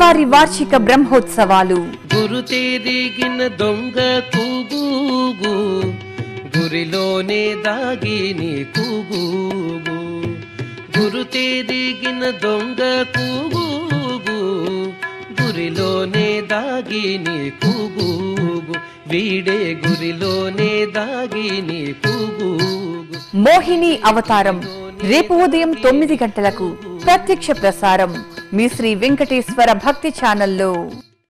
స్వామివారి వార్షిక బ్రహ్మోత్సవాలు గురు తేరిగిన దొంగ కూగూగు గురిలోనే దాగి నీ కూగూగు గురు తేరిగిన దొంగ కూగూగు గురిలోనే దాగి నీ కూగూగు వీడే గురిలోనే దాగి నీ కూగూగు మోహిని అవతారం రేపు ఉదయం తొమ్మిది గంటలకు ప్రత్యక్ష ప్రసారం మీ శ్రీ వెంకటేశ్వర భక్తి ఛానల్లో